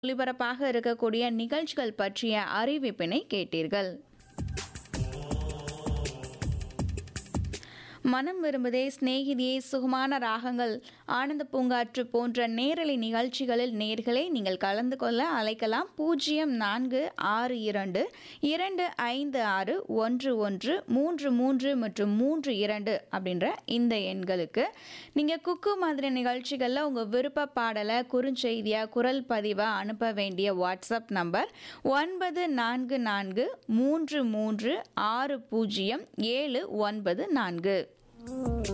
ஒலிபரப்பாக இருக்கக்கூடிய நிகழ்ச்சிகள் பற்றிய அறிவிப்பினை கேட்டீர்கள் மனம் விரும்புதே சிநேகிதியே சுகமான ராகங்கள் ஆனந்த பூங்காற்று போன்ற நேரலை நிகழ்ச்சிகளில் நேர்களை நீங்கள் கலந்து கொள்ள அழைக்கலாம் பூஜ்ஜியம் நான்கு ஆறு இரண்டு இரண்டு ஐந்து ஆறு ஒன்று ஒன்று மூன்று மூன்று மற்றும் மூன்று இரண்டு அப்படின்ற இந்த எண்களுக்கு நீங்கள் குக்கு மாதிரி நிகழ்ச்சிகளில் உங்கள் விருப்ப பாடலை குறுஞ்செய்தியாக குரல் பதிவாக அனுப்ப வேண்டிய வாட்ஸ்அப் நம்பர் ஒன்பது நான்கு நான்கு மூன்று மூன்று ஆறு பூஜ்ஜியம் ஏழு ஒன்பது நான்கு